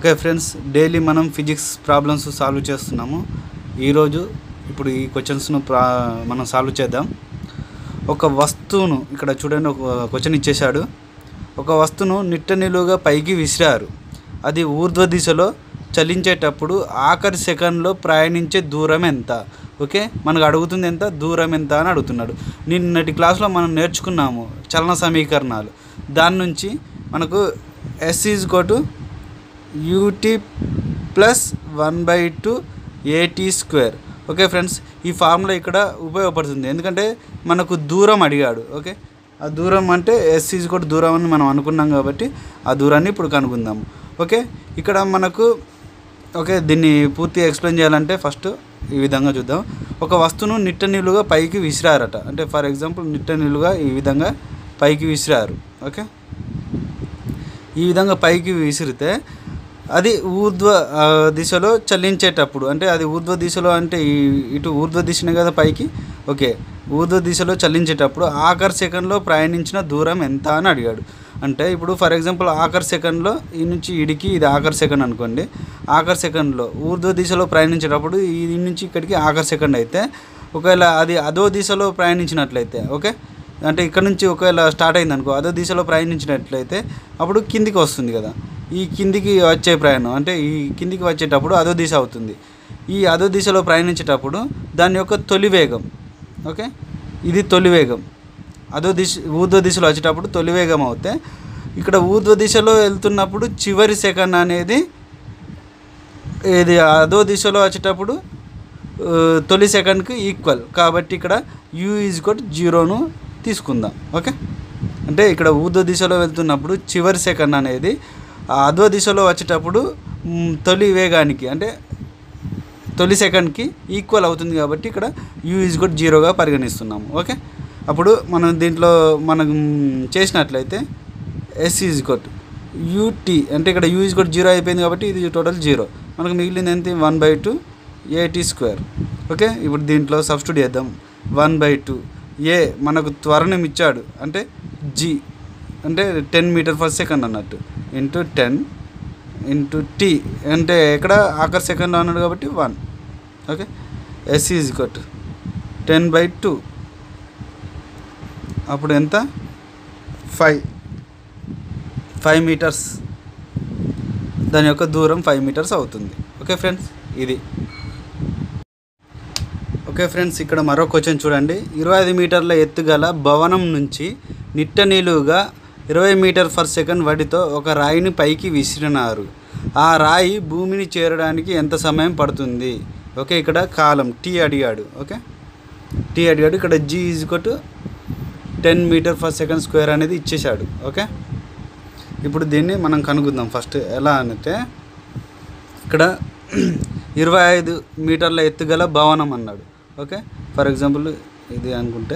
okay friends daily మనం physics problems solve చేస్తున్నాము ఈరోజు ఇప్పుడు ఈ క్వశ్చన్స్ను ప్రా మనం సాల్వ్ చేద్దాం ఒక వస్తువును ఇక్కడ చూడండి ఒక క్వశ్చన్ ఇచ్చేశాడు ఒక వస్తువును నిట్ట నిలువుగా పైకి విసిరారు అది ఊర్ధ్వ దిశలో చలించేటప్పుడు ఆఖరి సెకండ్లో ప్రయాణించే దూరం ఎంత ఓకే మనకు అడుగుతుంది ఎంత దూరం ఎంత అని అడుగుతున్నాడు నిన్నటి క్లాస్లో మనం నేర్చుకున్నాము చలన సమీకరణాలు దాని నుంచి మనకు s is equal to u t plus one by two a t square okay friends ఈ ఫార్ములా ఇక్కడ ఉపయోగపడుతుంది ఎందుకంటే మనకు దూరం అడిగాడు ఓకే ఆ దూరం అంటే ఎస్ ఈజ్ కూడా దూరం అని మనం అనుకున్నాం కాబట్టి ఆ దూరాన్ని ఇప్పుడు కనుక్కుందాం ఓకే ఇక్కడ మనకు ఓకే దీన్ని పూర్తిగా ఎక్స్ప్లెయిన్ చేయాలంటే ఫస్ట్ ఈ విధంగా చూద్దాం ఒక వస్తువును నిట్ట నిలువుగా పైకి విసిరారట అంటే ఫర్ ఎగ్జాంపుల్ నిట్ట నిలువుగా ఈ విధంగా పైకి విసిరారు ఓకే ఈ విధంగా పైకి విసిరితే అది ఊర్ధ్వ ఆ, దిశలో చలించేటప్పుడు అంటే అది ఊర్ధ్వ దిశలో అంటే ఈ ఇటు ఊర్ధ్వ దిశనే కదా పైకి ఓకే ఊర్ధ్వ దిశలో చలించేటప్పుడు ఆఖరి సెకండ్లో ప్రయాణించిన దూరం ఎంత అని అడిగాడు అంటే ఇప్పుడు ఫర్ ఎగ్జాంపుల్ ఆఖరి సెకండ్లో ఈ నుంచి ఇడికి ఇది ఆఖరి సెకండ్ అనుకోండి ఆఖరి సెకండ్లో ఊర్ధ్వ దిశలో ప్రయాణించేటప్పుడు ఈ నుంచి ఇక్కడికి ఆఖరి సెకండ్ అయితే ఒకవేళ అది అదో దిశలో ప్రయాణించినట్లయితే ఓకే అంటే ఇక్కడ నుంచి ఒకవేళ స్టార్ట్ అయింది అనుకో అదో దిశలో ప్రయాణించినట్లయితే అప్పుడు కిందికి వస్తుంది కదా ఈ కిందికి వచ్చే ప్రయాణం అంటే ఈ కిందికి వచ్చేటప్పుడు అదో దిశ అవుతుంది ఈ అదో దిశలో ప్రయాణించేటప్పుడు దాని యొక్క తొలి వేగం ఓకే ఇది తొలి వేగం అదో దిశ ఊర్ధ్వ దిశలో వచ్చేటప్పుడు తొలి వేగం అవుతే ఇక్కడ ఊర్ధ్వ దిశలో వెళ్తున్నప్పుడు చివరి సెకండ్ అనేది ఇది అదో దిశలో వచ్చేటప్పుడు ఆ, తొలి సెకండ్కి ఈక్వల్ కాబట్టి ఇక్కడ యూ ఈజ్ కొట్ జీరోను తీసుకుందాం ఓకే అంటే ఇక్కడ ఊర్ధ్వ దిశలో వెళ్తున్నప్పుడు చివరి సెకండ్ అనేది ఆ అదో దిశలో వచ్చేటప్పుడు మ్, తొలి వేగానికి అంటే తొలి సెకండ్కి ఈక్వల్ అవుతుంది కాబట్టి ఇక్కడ యూ ఈజ్ కూడా జీరోగా పరిగణిస్తున్నాము ఓకే అప్పుడు మనం దీంట్లో మనం చేసినట్లయితే ఎస్ ఈజ్ కొట్ యూటీ అంటే ఇక్కడ యూ ఈజ్ కొట్ జీరో అయిపోయింది కాబట్టి ఇది టోటల్ జీరో మనకు మిగిలింది ఎంత one by two a t square okay ఇప్పుడు దీంట్లో సబ్స్టిట్యూట్ చేద్దాం వన్ బై టూ ఏ మనకు త్వరణం ఇచ్చాడు అంటే జీ అంటే టెన్ మీటర్ ఫర్ సెకండ్ అన్నట్టు ఇంటూ టెన్ ఇంటూ టీ అంటే ఎక్కడ ఆఖరి సెకండ్లో అన్నాడు కాబట్టి one okay s is equal to ten by two అప్పుడు ఎంత ఫైవ్ ఫైవ్ మీటర్స్ దాని యొక్క దూరం ఫైవ్ మీటర్స్ అవుతుంది ఓకే ఫ్రెండ్స్ ఇది ఓకే ఫ్రెండ్స్ ఇక్కడ మరో క్వశ్చన్ చూడండి ఇరవై ఐదు మీటర్ల ఎత్తుగల భవనం నుంచి నిట్ట నిలువుగా ఇరవై మీటర్ ఫర్ సెకండ్ వడితో ఒక రాయిని పైకి విసిరినారు ఆ రాయి భూమిని చేరడానికి ఎంత సమయం పడుతుంది ఓకే ఇక్కడ కాలం టీ అడిగాడు ఓకే టీ అడిగాడు ఇక్కడ g is equal to ten metre per second square అనేది ఇచ్చేశాడు ఓకే ఇప్పుడు దీన్ని మనం కనుక్కుందాం ఫస్ట్ ఎలా అంటే ఇక్కడ ఇరవై ఐదు మీటర్ల ఎత్తుగల భవనం అన్నాడు ఓకే ఫర్ ఎగ్జాంపుల్ ఇది అనుకుంటే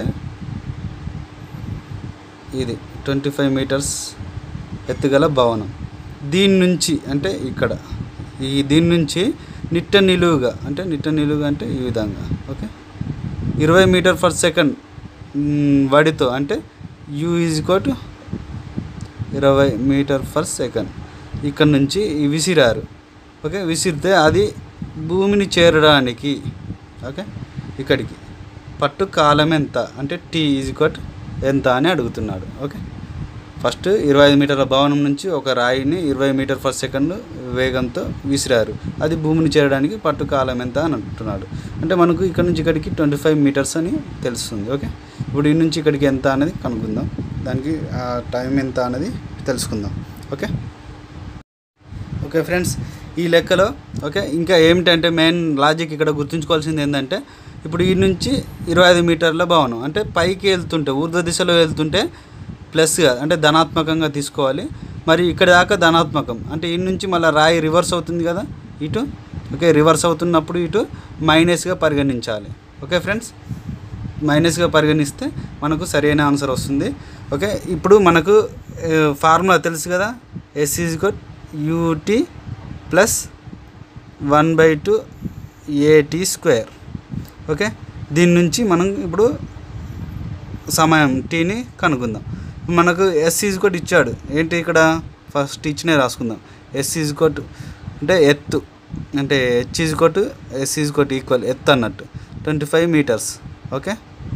ఇది ట్వంటీ ఫైవ్ మీటర్స్ ఎత్తుగల భవనం దీని నుంచి అంటే ఇక్కడ ఈ దీని నుంచి నిట్ట నిలువుగా అంటే నిట్ట నిలువుగా అంటే ఈ విధంగా ఓకే ఇరవై మీటర్ ఫర్ సెకండ్ వడితో అంటే యూ ఈజ్ కోట్ ఇరవై మీటర్ ఫర్ సెకండ్ ఇక్కడ నుంచి ఈ విసిరారు ఓకే విసిరితే అది భూమిని చేరడానికి ఓకే ఇక్కడికి పట్టు కాలం ఎంత అంటే టీ ఈజ్ కొట్ ఎంత అని అడుగుతున్నాడు ఓకే ఫస్ట్ ఇరవై ఐదు మీటర్ల భవనం నుంచి ఒక రాయిని ఇరవై మీటర్ ఫర్ సెకండ్ వేగంతో విసిరారు అది భూమిని చేరడానికి పట్టు కాలం ఎంత అని అంటున్నాడు అంటే మనకు ఇక్కడ నుంచి ఇక్కడికి ట్వంటీ ఫైవ్ మీటర్స్ అని తెలుస్తుంది ఓకే ఇప్పుడు ఈ నుంచి ఇక్కడికి ఎంత అనేది కనుక్కుందాం దానికి ఆ టైం ఎంత అనేది తెలుసుకుందాం ఓకే ఓకే ఫ్రెండ్స్ ఈ లెక్కలో ఓకే ఇంకా ఏమిటంటే మెయిన్ లాజిక్ ఇక్కడ గుర్తుంచుకోవాల్సింది ఏంటంటే ఇప్పుడు ఈ నుంచి ఇరవై ఐదు మీటర్ల భవనం అంటే పైకి వెళ్తుంటే ఊర్ధ్వ దిశలో వెళ్తుంటే ప్లస్గా అంటే ధనాత్మకంగా తీసుకోవాలి మరి ఇక్కడ దాకా ధనాత్మకం అంటే ఈ నుంచి మళ్ళీ రాయి రివర్స్ అవుతుంది కదా ఇటు ఓకే రివర్స్ అవుతున్నప్పుడు ఇటు మైనస్గా పరిగణించాలి ఓకే ఫ్రెండ్స్ మైనస్గా పరిగణిస్తే మనకు సరైన ఆన్సర్ వస్తుంది ఓకే ఇప్పుడు మనకు ఫార్ములా తెలుసు కదా s is equal to u t plus one by two a t square okay దీని నుంచి మనం ఇప్పుడు సమయం టీని కనుక్కుందాం మనకు ఎస్ ఈజ్ కోట్ ఇచ్చాడు ఏంటి ఇక్కడ ఫస్ట్ ఇచ్చినే రాసుకుందాం ఎస్ ఈజ్ కోట్ అంటే ఎత్తు అంటే h is equal to s is equal to equal ఎత్తు అన్నట్టు ట్వంటీ ఫైవ్ మీటర్స్ ఓకే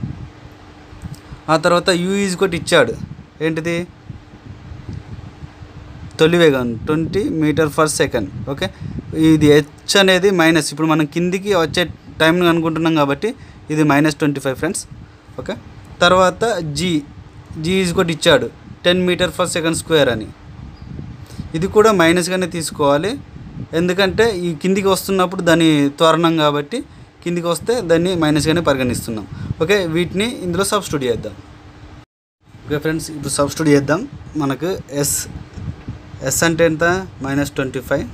ఆ తర్వాత యూ ఈజ్ కొట్టు ఇచ్చాడు ఏంటిది తొలి వేగం twenty metre per second okay ఇది హెచ్ అనేది మైనస్ ఇప్పుడు మనం కిందికి వచ్చే టైంని అనుకుంటున్నాం కాబట్టి ఇది minus twenty five friends okay తర్వాత జీ జీ ఈజ్ కొట్టి ఇచ్చాడు ten metre per second square అని ఇది కూడా మైనస్గానే తీసుకోవాలి ఎందుకంటే ఈ కిందికి వస్తున్నప్పుడు దాని త్వరణం కాబట్టి కిందికి వస్తే దాన్ని మైనస్గానే పరిగణిస్తున్నాం ఓకే వీటిని ఇందులో సబ్స్టిట్యూట్ చేద్దాం ఓకే ఫ్రెండ్స్ ఇప్పుడు సబ్స్టిట్యూట్ చేద్దాం మనకు ఎస్ ఎస్ అంటే ఎంత minus twenty five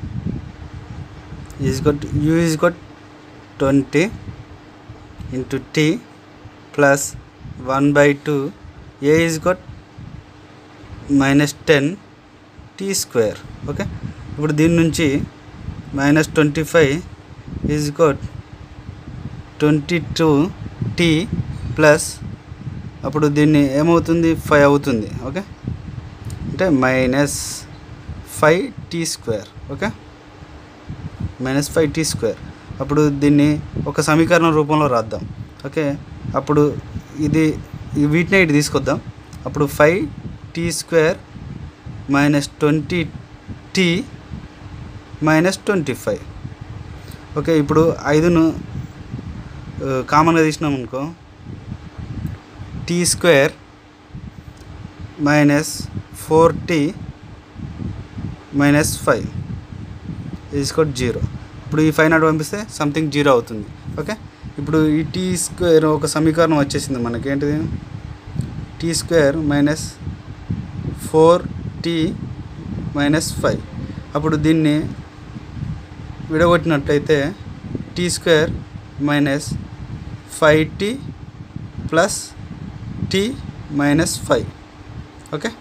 is equal to u is equal to twenty into t plus one by two a is equal to minus ten t square okay ఇప్పుడు దీని నుంచి minus twenty five is equal to twenty two t plus అప్పుడు దీన్ని ఏమవుతుంది five అవుతుంది okay అంటే minus five t square okay minus five t square అప్పుడు దీన్ని ఒక సమీకరణ రూపంలో రాద్దాం ఓకే అప్పుడు ఇది ఈ వీటినే ఇటు తీసుకొద్దాం అప్పుడు five t square minus twenty t minus twenty five okay ఇప్పుడు ఐదును కామన్గా తీసినాం అనుకో t square minus four t minus five is equal to zero ఇప్పుడు ఈ ఫైవ్ నాట్ పంపిస్తే సంథింగ్ జీరో అవుతుంది ఓకే ఇప్పుడు ఈ టీ స్క్వేర్ ఒక సమీకరణం వచ్చేసింది మనకి ఏంటిది t square minus four t minus five అప్పుడు దీన్ని విడగొట్టినట్లయితే t square minus five t plus t minus five okay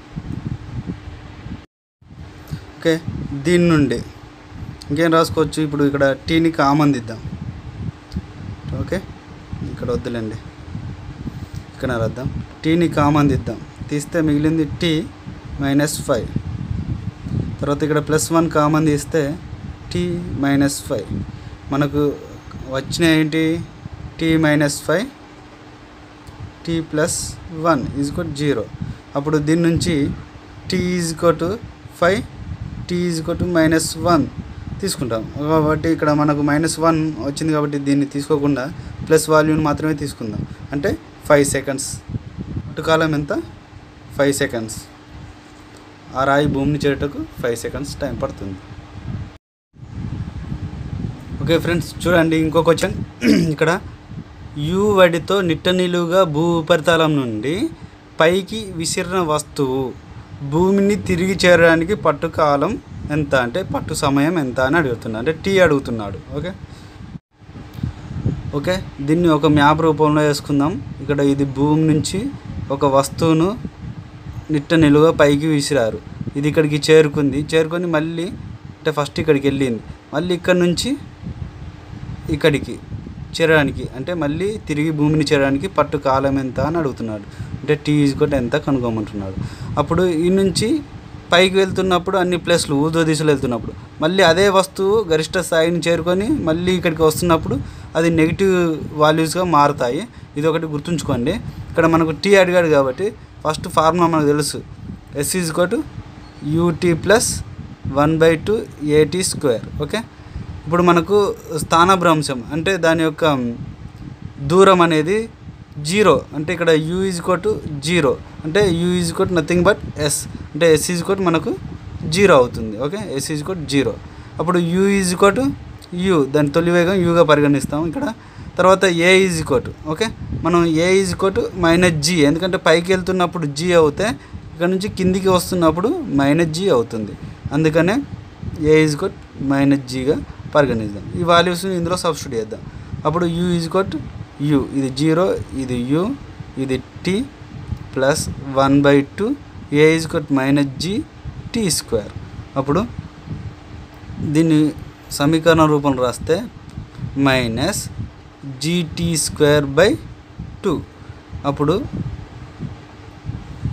okay దీని నుండి ఇంకేం రాసుకోవచ్చు ఇప్పుడు ఇక్కడ టీని కామన్ దిద్దాం ఓకే ఇక్కడ వద్దులేండి ఇక్కడ రాద్దాం టీని కామన్ దిద్దాం తీస్తే మిగిలింది టీ మైనస్ ఫైవ్ తర్వాత ఇక్కడ ప్లస్ వన్ కామన్ తీస్తే టీ మైనస్ ఫైవ్ మనకు వచ్చిన ఏంటి t minus five t plus one is equal to zero అప్పుడు దీని నుంచి t is equal to five t is equal to minus one తీసుకుంటాం కాబట్టి ఇక్కడ మనకు మైనస్ వన్ వచ్చింది కాబట్టి దీన్ని తీసుకోకుండా ప్లస్ వాల్యూని మాత్రమే తీసుకుందాం అంటే ఫైవ్ సెకండ్స్ కాలం ఎంత ఫైవ్ సెకండ్స్ ఆ రాయి భూమిని చేరుటకు ఫైవ్ సెకండ్స్ టైం పడుతుంది ఓకే ఫ్రెండ్స్ చూడండి ఇంకో క్వశ్చన్ ఇక్కడ యు వడితో నిట్ట నిలువుగా భూ ఉపరితలం నుండి పైకి విసిరిన వస్తువు భూమిని తిరిగి చేరడానికి పట్టు కాలం ఎంత అంటే పట్టు సమయం ఎంత అని అడుగుతున్నాడు అంటే టీ అడుగుతున్నాడు ఓకే ఓకే దీన్ని ఒక మ్యాప్ రూపంలో వేసుకుందాం ఇక్కడ ఇది భూమి నుంచి ఒక వస్తువును నిట్ట నిలువుగా పైకి విసిరారు ఇది ఇక్కడికి చేరుకుంది చేరుకొని మళ్ళీ అంటే ఫస్ట్ ఇక్కడికి వెళ్ళింది మళ్ళీ ఇక్కడ నుంచి ఇక్కడికి చేరడానికి అంటే మళ్ళీ తిరిగి భూమిని చేరడానికి పట్టు కాలం ఎంత అని అడుగుతున్నాడు అంటే టీ ఈజ్ కొట్ ఎంత కనుక్కోమంటున్నాడు అప్పుడు ఈ నుంచి పైకి వెళ్తున్నప్పుడు అన్ని ప్లేస్లు ఊర్ధ్వ దిశలో వెళ్తున్నప్పుడు మళ్ళీ అదే వస్తువు గరిష్ట స్థాయిని చేరుకొని మళ్ళీ ఇక్కడికి వస్తున్నప్పుడు అది నెగిటివ్ వాల్యూస్గా మారుతాయి ఇది ఒకటి గుర్తుంచుకోండి ఇక్కడ మనకు టీ అడిగాడు కాబట్టి ఫస్ట్ ఫార్ములా మనకు తెలుసు s is equal to u t plus one by two a t square okay ఇప్పుడు మనకు స్థానభ్రంశం అంటే దాని యొక్క దూరం అనేది జీరో అంటే ఇక్కడ యూ ఈజ్ కోటు జీరో అంటే u is equal to nothing but s అంటే ఎస్ ఈజ్ కోట్ మనకు జీరో అవుతుంది okay s is equal to zero అప్పుడు యూ ఈజ్ కోటు యూ దాని తొలి వేగం యూగా పరిగణిస్తాం ఇక్కడ తర్వాత ఏ ఈజ్ కోటు ఓకే మనం a is equal to minus g ఎందుకంటే పైకి వెళ్తున్నప్పుడు జీ అవుతే ఇక్కడ నుంచి కిందికి వస్తున్నప్పుడు మైనస్ జీ అవుతుంది అందుకనే ఏ ఈజ్ కోట్ మైనస్ జీగా పరిగణిద్దాం ఈ వాల్యూస్ని ఇందులో సబ్స్టిట్యూట్ చేద్దాం అప్పుడు యూ ఈజ్ కోట్ యూ ఇది జీరో ఇది యూ ఇది t plus one by two a is equal to minus g t square అప్పుడు దీన్ని సమీకరణ రూపంలో రాస్తే minus g t square by two అప్పుడు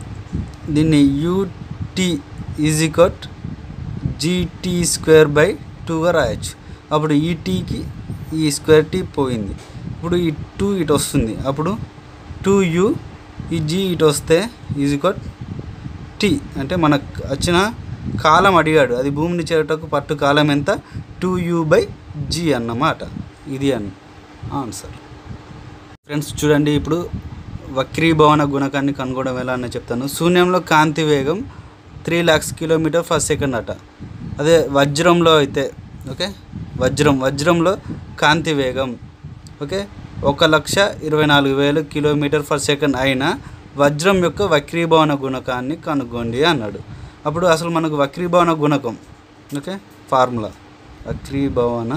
దీన్ని u t is equal to g t square by టూగా రాయొచ్చు అప్పుడు ఈ టీకి ఈ స్క్వేర్ టీ పోయింది ఇప్పుడు ఈ టూ ఇటు వస్తుంది అప్పుడు టూ యూ ఈ జీ ఇటు వస్తే ఈజ్ ఈక్వల్ టీ అంటే మనకు వచ్చిన కాలం అడిగాడు అది భూమిని చేరుటకు పట్టు కాలం ఎంత టూ యూ బై జీ అన్నమాట ఇది అన్ ఆన్సర్ ఫ్రెండ్స్ చూడండి ఇప్పుడు వక్రీభవన గుణకాన్ని కనుగొనడం ఎలా అని చెప్తాను శూన్యంలో కాంతి వేగం three lakhs kilometre per second అట అదే వజ్రంలో అయితే ఓకే వజ్రం వజ్రంలో కాంతి వేగం ఓకే ఒక లక్ష ఇరవై నాలుగు వేలు కిలోమీటర్ ఫర్ సెకండ్ అయిన వజ్రం యొక్క వక్రీభవన గుణకాన్ని కనుగొండి అన్నాడు అప్పుడు అసలు మనకు వక్రీభవన గుణకం ఓకే ఫార్ములా వక్రీభవన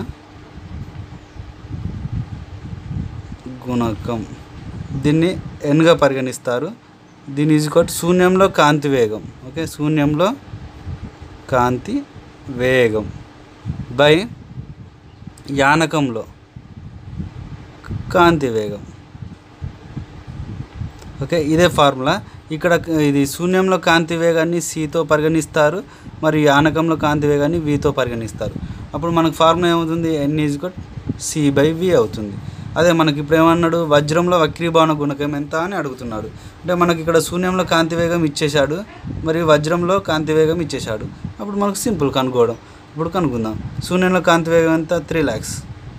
గుణకం దీన్ని ఎన్గా పరిగణిస్తారు దీని ఈజ్ కొట్ శూన్యంలో కాంతి వేగం ఓకే శూన్యంలో కాంతి వేగం బై యానకంలో కాంతి వేగం ఓకే ఇదే ఫార్ములా ఇక్కడ ఇది శూన్యంలో కాంతి వేగాన్ని సితో పరిగణిస్తారు మరియు యానకంలో కాంతి వేగాన్ని వితో పరిగణిస్తారు అప్పుడు మనకు ఫార్ములా ఏమవుతుంది n is equal to c by v అవుతుంది అదే మనకి ఇప్పుడు ఏమన్నాడు వజ్రంలో వక్రీభవన గుణకం ఎంత అని అడుగుతున్నాడు అంటే మనకి ఇక్కడ శూన్యంలో కాంతి వేగం ఇచ్చేశాడు మరియు వజ్రంలో కాంతి వేగం ఇచ్చేశాడు అప్పుడు మనకు సింపుల్ కనుక్కోవడం ఇప్పుడు కనుక్కుందాం శూన్యంలో కాంతి వేగం ఎంత త్రీ ల్యాక్స్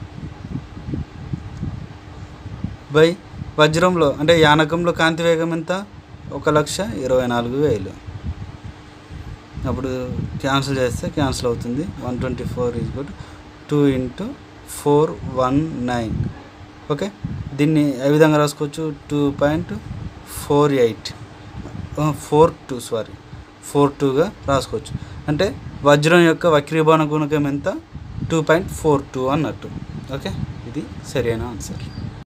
బై వజ్రంలో అంటే యానకంలో కాంతి వేగం ఎంత ఒక లక్ష ఇరవై నాలుగు వేలు అప్పుడు క్యాన్సిల్ చేస్తే క్యాన్సిల్ అవుతుంది one twenty four is equal to two into four one nine okay దీన్ని ఏ విధంగా రాసుకోవచ్చు two point four eight four two sorry four టూగా రాసుకోవచ్చు అంటే వజ్రం యొక్క వక్రీభవన గుణకం ఎంత టూ పాయింట్ ఫోర్ టూ అన్నట్టు ఓకే ఇది సరైన ఆన్సర్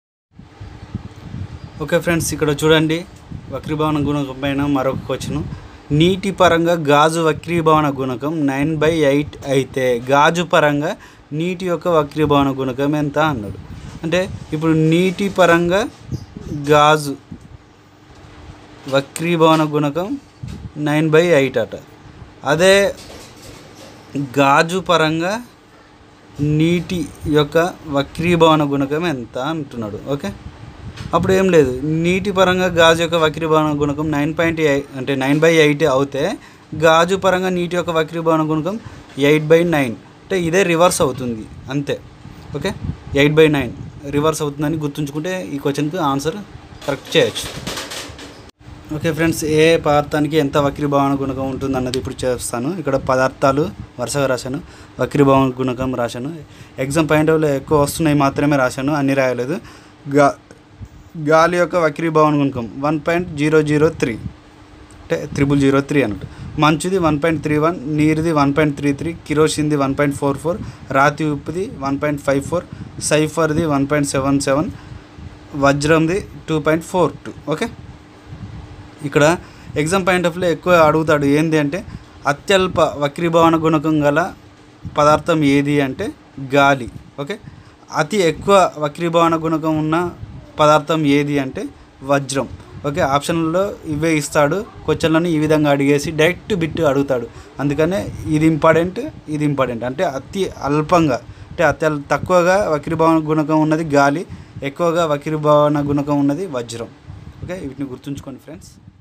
ఓకే ఫ్రెండ్స్ ఇక్కడ చూడండి వక్రీభవన గుణకం పైన మరొక క్వశ్చన్ నీటి పరంగా గాజు వక్రీభవన గుణకం నైన్ బై ఎయిట్ అయితే గాజు పరంగా నీటి యొక్క వక్రీభవన గుణకం ఎంత అన్నాడు అంటే ఇప్పుడు నీటి పరంగా గాజు వక్రీభవన గుణకం నైన్ బై ఎయిట్ అట అదే గాజు పరంగా నీటి యొక్క వక్రీభవన గుణకం ఎంత అంటున్నాడు ఓకే అప్పుడు ఏం లేదు నీటి పరంగా గాజు యొక్క వక్రీభవన గుణకం నైన్ పాయింట్ ఎయిట్ అంటే నైన్ బై ఎయిట్ అవుతే గాజు పరంగా నీటి యొక్క వక్రీభవన గుణకం ఎయిట్ బై నైన్ అంటే ఇదే రివర్స్ అవుతుంది అంతే okay eight by nine reverse అవుతుందని గుర్తుంచుకుంటే ఈ క్వశ్చన్కి ఆన్సర్ కరెక్ట్ చేయొచ్చు ఓకే ఫ్రెండ్స్ ఏ పదార్థానికి ఎంత వక్రీభవన గుణకం ఉంటుంది అన్నది ఇప్పుడు చేస్తాను ఇక్కడ పదార్థాలు వరుసగా రాశాను వక్రీభవన గుణకం రాశాను ఎగ్జామ్ పాయింట్ ఆఫ్లో ఎక్కువ వస్తున్నాయి మాత్రమే రాశాను అన్ని రాయలేదు గా గాలి యొక్క వక్రీభవన గుణకం one point zero zero three అంటే త్రిబుల్ జీరో త్రీ అన్నట్టు మంచుది వన్ పాయింట్ త్రీ వన్ నీరుది వన్ పాయింట్ త్రీ త్రీ కిరోసిన్ది వన్ పాయింట్ ఫోర్ ఫోర్ రాతి ఉప్పుది వన్ పాయింట్ ఫైవ్ ఫోర్ సైఫర్ది వన్ పాయింట్ సెవెన్ సెవెన్ వజ్రంది two point four two okay ఇక్కడ ఎగ్జామ్ పాయింట్ ఆఫ్లో ఎక్కువ అడుగుతాడు ఏంది అంటే అత్యల్ప వక్రీభవన గుణకం గల పదార్థం ఏది అంటే గాలి ఓకే అతి ఎక్కువ వక్రీభవన గుణకం ఉన్న పదార్థం ఏది అంటే వజ్రం ఓకే ఆప్షన్లలో ఇవే ఇస్తాడు క్వశ్చన్లను ఈ విధంగా అడిగేసి డైరెక్ట్ బిట్ అడుగుతాడు అందుకనే ఇది ఇంపార్టెంట్ ఇది ఇంపార్టెంట్ అంటే అతి అల్పంగా అంటే అతి అల్- తక్కువగా వక్రీభవన గుణకం ఉన్నది గాలి ఎక్కువగా వక్రీభవన గుణకం ఉన్నది వజ్రం ఓకే వీటిని గుర్తుంచుకోండి ఫ్రెండ్స్